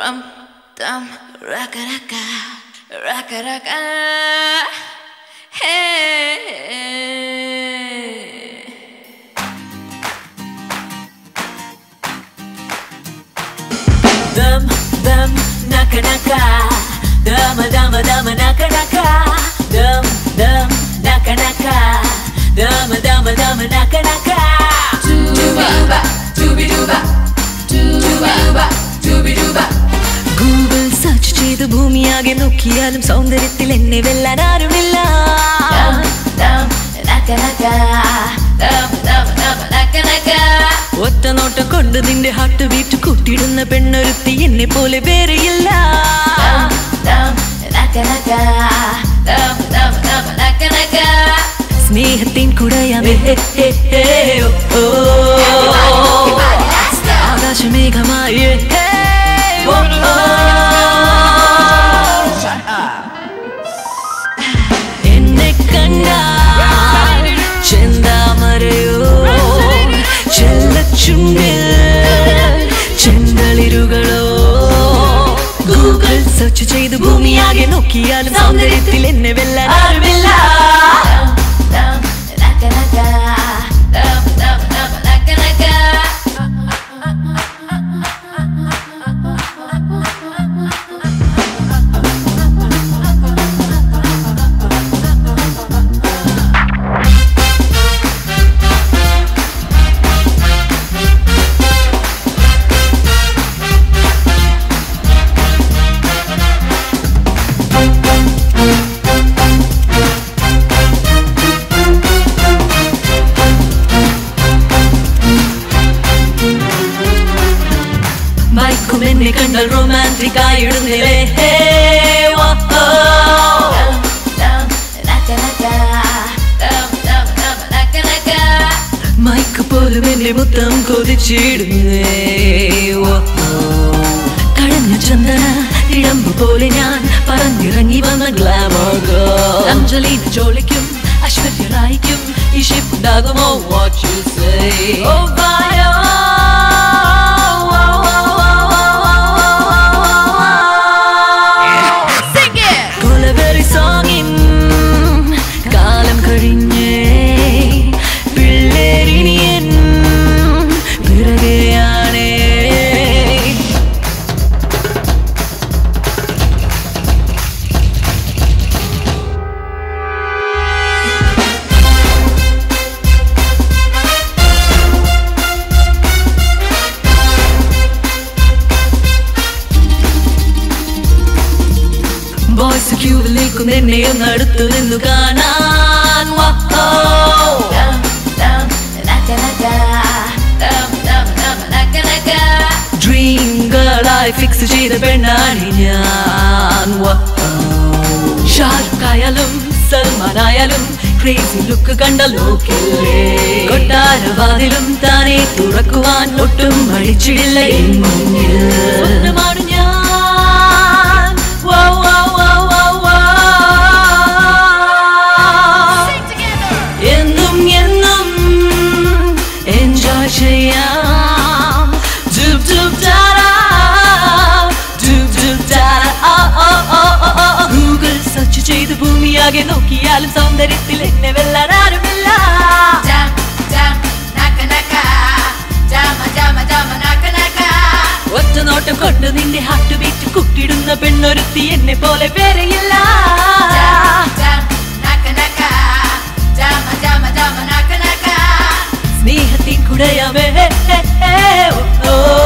rum dum raka raka raka raka hey Dum dum naka naka Dama dama dama naka naka Dum dum naka naka Dama dama dama naka naka Duba dubi duba Duba dubi duba Google search ചെയ്ത് ഭൂമിയാകെ നോക്കിയാലും സൗന്ദര്യത്തിൽ എന്നെ വെല്ലാൻ ആരുമില്ല Dum dum naka naka Dum dum dum naka naka ഒറ്റ നോട്ടം കൊണ്ട് നിന്റെ heart beat കൂട്ടിയിടുന്ന പെണ്ണൊരുത്തി എന്നെ പോലെ വേറെയില്ല Dum dum naka naka Dum dum dum naka naka സ്നേഹത്തിൻ കുടയമേ ഹേ, ഹേ, ഹേ, ഓ, ഓ. ആകാശമേഘമായി ഹേ, ഓ, ഓ. എന്നെ കണ്ടാൽ ചെന്താമരയോ ചെല്ലച്ചുണ്ടിൽ ചെന്തളിരുകളോ ഗൂഗിൾ സെർച്ച് ചെയ്ത് ഭൂമിയാകെ നോക്കിയാലും സൗന്ദര്യത്തിൽ എന്നെ വെല്ലാൻ ആരുമില്ല Dum naka naka Dum dum dum naka naka മൈക്കും എന്നെ കണ്ടാൽ റൊമാൻറ്റിക് ആയിടുന്നില്ലേ ഹേ, ഓ, ഓ. Dum naka naka Dum dum dum naka naka mic പോലും എന്റെ മുത്തം കൊതിച്ചിടുന്നേ ഓ, ഓ. കടഞ്ഞ ചന്ദന ഇടമ്പ് പോലെ ഞാൻ പറന്നിറങ്ങി വന്ന ഗ്ലാമർ അഞ്ജലിന് ജോളിക്കും ഐശ്വര്യ റായിക്കും ഈ ഷിപ്പ് ഉണ്ടാകുമോ വാട്ട് യു സേ ഓ വായോ കൊലവെറി സോങ്ങിൻ കാലം കഴിഞ്ഞേ പിള്ളേരിനിയൻ പിറകെയാണേ ബോയ്സ് ക്യൂവിൽ നിൽക്കുന്ന എന്നെ ഒന്ന് അടുത്തു നിന്നു കാണാൻ വാ, ഓ. Dum dum naka naka Dum dum dum naka naka dream ഗേളായി ഫിക്സ് ചെയ്ത പെണ്ണാണ് ഞാൻ വാ, ഓ. ഷാറുഖ് ആയാലും സൽമാൻ ആയാലും ക്രേസി ലുക്ക് കണ്ട ലോക്കില്ലേ കൊട്ടാരവാതിലും താനെ തുറക്കുവാൻ ഒട്ടും മടിച്ചിടില്ല എൻ മുന്നിൽ സ്വപ്നമാണ് ഞാൻ വാ, വാ, വാ, വാ, വാ. എന്നും എന്നും എൻജോയ് ചെയ്യാം ഡുബ് ഡുബ് ഡാഡാ, ഡുബ് ഡുബ് ഡാഡാ, ആ, ആ, ആ, ആ, ആ, ആ. ഗൂഗിൾ സെർച്ച് ചെയ്ത് ഭൂമിയാകെ നോക്കിയാലും സൗന്ദര്യത്തിൽ എന്നെ വെല്ലാൻ ആരുമില്ല Dum dum naka naka Dama dama dama naka naka ഒറ്റ നോട്ടം കൊണ്ട് നിന്റെ ഹാർട്ട് ബീറ്റ് കുട്ടിടുന്ന പെണ്ണൊരുത്തി എന്നെ പോലെ വേറെയില്ല Dum dum naka naka Dama dama dama naka naka സ്നേഹത്തിൻ കുടയമേ ഓ, ഓ